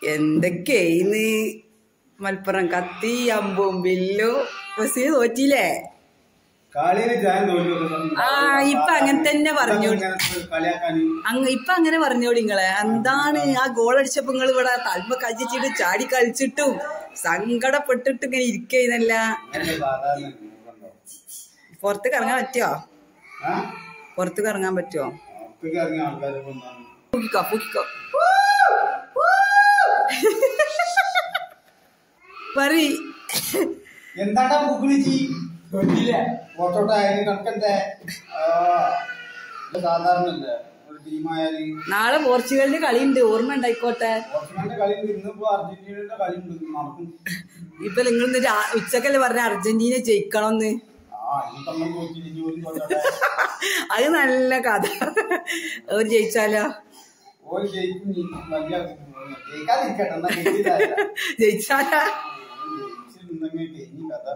എന്തൊക്കെയായിന്ന് മലപ്പുറം കത്തി അമ്പും ബില്ലും ബസ്സിന് തോറ്റില്ലേ കളിയില് ഞാൻ തോൽവി ആ, ഇപ്പൊ അങ്ങനെ തന്നെ പറഞ്ഞു. കളിയാക്കാന് അങ്ങ് ഇപ്പൊ അങ്ങനെ പറഞ്ഞോടി നിങ്ങളെ എന്താണ് ആ ഗോൾ അടിച്ചപ്പോ നിങ്ങൾ ഇവിടെ തൽമ കഴിച്ചിട്ട് ചാടി കളിച്ചിട്ടും സങ്കടപ്പെട്ടിട്ട് ഇങ്ങനെ ഇരിക്കുന്നല്ല അങ്ങനെ സാധാരണ ഉണ്ടോ പുറത്തേക്ക് ഇറങ്ങാൻ പറ്റുമോ ആ പുറത്തേക്ക് ഇറങ്ങാൻ പറ്റുമോ അപ്പഴേക്ക് ഇറങ്ങിയ ആൾക്കാരൊക്കെ ഒന്നാണ് പൂക്കിക്കോ പൂക്കിക്കോ പറയ് എന്താണ്ടാ പൂക്കിളിച്ചി തൊട്ടില്ലേ പുറത്തോട്ട് ആയാലും കണക്കണ്ടേ ആ ഇത് സാധാരണ അല്ലേ ഒരു ടീമായാലും നാളെ പോർച്ചുഗലിന്റെ കളിയുണ്ട് ഓർമ്മ ഉണ്ടായിക്കോട്ടെ പോർച്ചുഗലിന്റെ കളി ഉണ്ട് ഇന്നിപ്പോ അർജന്റീനയുടെ കളി ഉണ്ട് നടക്കും ഇപ്പൊ നിങ്ങൾ ഇന്ന് രാ- ഉച്ചക്കല്ലേ പറഞ്ഞ അർജന്റീന ജയിക്കണമെന്ന് ആ ഇനി തമ്മിൽ തോറ്റിട്ട് ജോലി തോറ്റോട്ടെ അത് നല്ല കഥ അവർ ജയിച്ചാലോ ഓര് ജയിക്കും നീ വലിയ ജയിക്കാതിരിക്കട്ടെ എന്നാ ജയിച്ചില്ല ജയിച്ചാലാ ജയിച്ചിട്ടുണ്ടെങ്കിൽ കഴിഞ്ഞു കഥ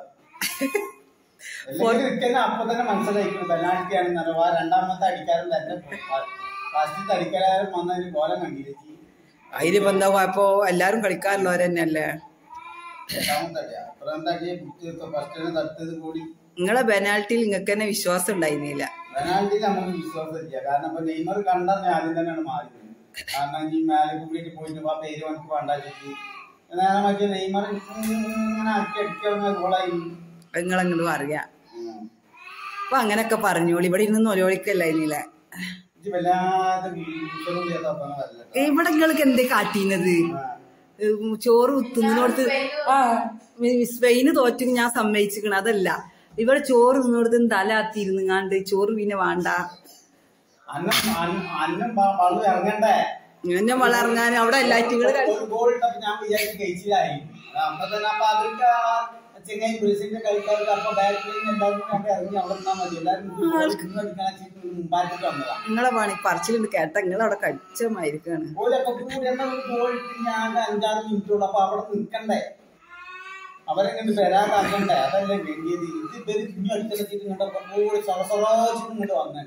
അല്ലെങ്കിൽ ക്രിക്കറ്റിന് അപ്പൊ തന്നെ മനസ്സിലായിരിക്കും പെനാൽറ്റി ആണെന്നല്ലോ ആ രണ്ടാമത്തെ അടിക്കാരൻ തന്നെ ഫസ്റ്റത്തെ അടിക്കാരൻ വന്നതിന് കോലം കണ്ടില്ലേ അതിലിപ്പോ എന്താ കുഴപ്പോ എല്ലാരും കളിക്കാറുള്ളവർ തന്നെയല്ലേ രണ്ടാമത്തെ അടിയാ അപ്പുറത്തെ അടിയെ കുത്തി ഫസ്റ്റിനെ തട്ടത് കൂടി നിങ്ങളെ പെനാൽറ്റിയിൽ നിങ്ങൾക്ക് തന്നെ വിശ്വാസം ഉണ്ടായിരുന്നില്ല പെനാൽറ്റിയിൽ നമുക്ക് വിശ്വാസമില്ല കാരണം ഇപ്പൊ നെയ്മർ കണ്ടാൽ ആദ്യം തന്നെയാണ് മാറിയത് കാരണം ഈ മേലെ കൂടിയിട്ട് പോയിട്ട് ആ പേര് നമുക്ക് വേണ്ട ചേച്ചി നേരെ മറ്റേ നെയ്മർ ഇങ്ങനെ അടിക്കി അടിക്കാവുന്ന ഗോളായി നിങ്ങളങ്ങോട്ട് അറിയാം ഉം. അപ്പൊ അങ്ങനൊക്കെ പറഞ്ഞോളി ഇവിടെ ഇരുന്ന് ഒലോളിക്കല്ല ഇനിയില്ല ഇത് വല്ലാതെ വീഴ്ചകളും ചെയ്യാത്ത വല്ല ഇവിടെ നിങ്ങൾക്ക് എന്തേ കാട്ടീന്നത് ഉം, ചോറ് തിന്നിനോടത്ത് ആ സ്പെയിന് തോറ്റു ഞാൻ സമ്മതിച്ചിക്കണ അതല്ല ഇവിടെ ചോറ് തിന്നിനോടത്ത് തലാത്തിരുന്നുങ്ങാണ്ട് ചോറ് പിന്നെ വേണ്ട അന്നം അന്നം- അന്നം വ- വള്ളം ഇറങ്ങണ്ടേ എന്നെ വളർങ്ങാൻ അവിടെ എല്ലാറ്റുകളും ഒരു ഗോൾ ഇട്ടപ്പോ ഞാൻ വിചാരിച്ചു കഴിച്ചില്ലായി അപ്പൊ തന്നെ അപ്പൊ അവർക്ക് ആ ചെങ്ങായി ബ്രസീലിന്റെ കളിക്കാർക്ക് അപ്പൊ ബാറ്റിൽ എല്ലാവരും കണ്ട് ഇറങ്ങി അവിടെ നിന്നാ മതി എല്ലാവരും മുമ്പായിട്ട് വന്നതാ നിങ്ങളെ പണി പറച്ചിലുണ്ട് കേട്ട നിങ്ങളവിടെ കടിച്ചമായിരിക്കാണ് ഓലൊക്കെ കൂടി എന്നാ ഒരു ഗോൾ ഇട്ട് ഞാൻ അഞ്ചാറ് മിനിറ്റുള്ളൂ അപ്പൊ അവിടെ നിൽക്കണ്ടേ അവരെ കണ്ട് വരാതാക്കണ്ടേ അതല്ലേ വേണ്ടിയത് ഇത് ഇവര് പിന്നെ അടുത്തെത്തിയിട്ട് ഇങ്ങോട്ട് കൂടി സറസറാച്ചിട്ട് ഇങ്ങോട്ട് വന്നേ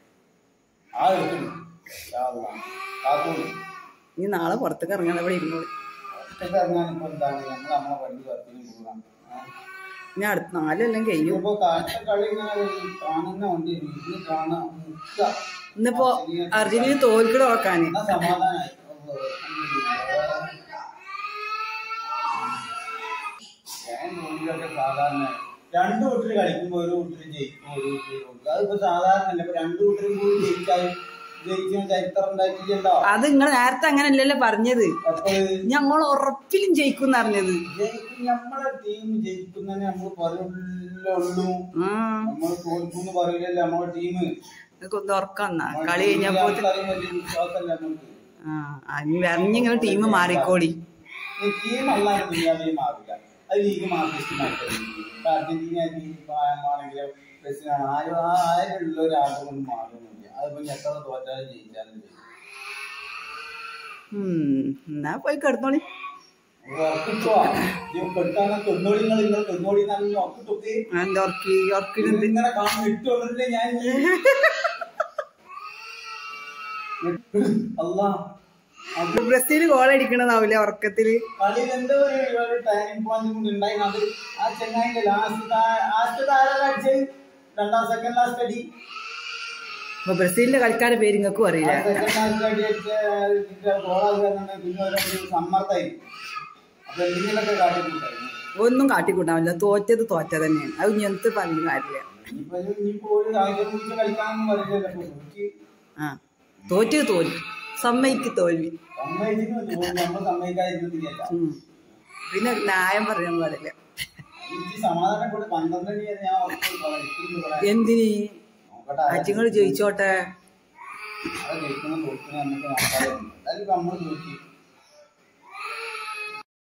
ആ എടുക്കുന്നു കാത്തോളൂ ഇനി നാളെ പുറത്തേക്ക് ഇറങ്ങാൻ ഇവിടെ ഇരുന്നോളി ഒറ്റയ്ക്ക് ഇറങ്ങാൻ ഇപ്പൊ എന്താണ് ഞങ്ങൾ നമ്മളെ വണ്ടി വർക്കിന് പോകാം ഇനി അടുത്ത നാലെല്ലാം കഴിയും ഇപ്പൊ കാറ്റ കളി ഇങ്ങനെ കാണുന്ന വണ്ടി ഇത് കാണാൻ മുക്ക ഇന്നിപ്പോ അർജന്റീന തോൽക്കട നോക്കാന് എന്നാ സമാധാനായി ഞാൻ ജോലിയൊക്കെ സാധാരണ രണ്ടു കൂട്ടര് കളിക്കുമ്പോ ഒരു കൂട്ടര് ജയിക്കും ഒരു കൂട്ടര് തോൽക്കും അതിപ്പോ സാധാരണ അല്ല ഇപ്പൊ രണ്ടു കൂട്ടരും കൂടി ജയിച്ചാൽ ജയിക്കുന്ന ചരിത്രം ഉണ്ടായിട്ടില്ലല്ലോ അത് നിങ്ങൾ നേരത്തെ അങ്ങനല്ലല്ലോ പറഞ്ഞത് അപ്പൊ ഞങ്ങൾ ഉറപ്പിലും ജയിക്കും അറിഞ്ഞത് ജയിക്കും നമ്മളെ ടീം ജയിക്കുന്നതിന് നമ്മൾ പറയുള്ളൂ ആ നമ്മൾ തോൽക്കുന്നു പറയില്ലല്ലോ നമ്മളെ ടീം നിങ്ങൾക്ക് ഒന്ന് ഉറക്കന്നാ കളി കഴിഞ്ഞപ്പോ വിശ്വാസമല്ല നമുക്ക് ആ അറിഞ്ഞിങ്ങനെ ടീം മാറിക്കോടി ഈ ടീം അല്ലാതെ ദുനിയാവിൽ മാറില്ല അത് ലീഗ് മാർക്കിസ്റ്റ് മാറ്റം അർജന്റീന ടീം ആണെങ്കിലും പ്രസിഡന്റ് ആരും ആ ആരുള്ള ഒരാളും കൊണ്ട് മാറുന്നില്ല അതിപ്പോ എത്ര തോറ്റാലും ജയിച്ചാലും ജയിക്കും ഉം എന്നാ പോയി കിടന്നോളി ഉറപ്പിച്ചോ കെടുക്കാനെ തൊണ്ണൂടി നിങ്ങൾ നിങ്ങൾ തൊണ്ണൂടി നല്ല ഉറപ്പിട്ടൊക്കെ ആ, എന്താ ഉറക്കി ഉറക്കിലുണ്ട് ഇങ്ങനെ കാണും ഇട്ടുകൊണ്ടില്ലേ ഞാൻ അല്ലാ അത് ബ്രസീൽ ഗോൾ അടിക്കണതാവില്ലേ ഉറക്കത്തില് കളിയിൽ എന്തോ ഒരു ഒരു ടൈമിംഗ് പോയിന്റ് കൊണ്ട് ഉണ്ടായിരുന്നു അത് ആ ചെങ്ങായിന്റെ ലാസ്റ്റ് ലാസ്റ്റ് താരം അടിച്ചത് രണ്ടാം സെക്കൻഡ് ലാസ്റ്റ് അടി അപ്പൊ ബ്രസീലിന്റെ കളിക്കാരുടെ പേര് നിങ്ങൾക്കും അറിയില്ല സെക്കൻഡ് ലാസ്റ്റ് അടി അടിച്ച ഗോളാകുക പിന്നെ ഒരു സമ്മർദ്ദമായി അപ്പൊ എന്തെങ്കിലുമൊക്കെ കാട്ടിട്ടുണ്ടായിരുന്നു ഒന്നും കാട്ടിക്കൂട്ടാവില്ല തോറ്റത് തോറ്റ തന്നെയാണ് അത് ഇനി എന്ത് പറഞ്ഞു കാര്യമില്ല ഇനിയിപ്പോ ഇത് ഇനിയിപ്പോ ഒരു ആയിരം കുറിച്ച് കളിക്കാനൊന്നും പറയില്ലല്ലോ ഇപ്പൊ എനിക്ക് ആ തോറ്റത് തോൽവി സമ്മതിക്ക് തോൽവി സമ്മതിച്ചിട്ട് തോന്നി നമ്മൾ സമ്മതിക്കാതിരുന്നില്ല ഉം. പിന്നെ ന്യായം പറയാൻ പാടില്ല എനിക്ക് സമാധാനം കൂടെ പന്ത്രണ്ട് മണി വരെ ഞാൻ ഉറപ്പ് കളിക്കുന്നു ഇവിടെ. എന്തിന് നോക്കട്ടെ അച്ഛങ്ങൾ ജയിച്ചോട്ടെ അത് ജയിക്കണം തോൽക്കണം നമുക്ക് നോക്കാതെ എന്തായാലും ഇപ്പൊ നമ്മള് നോക്കി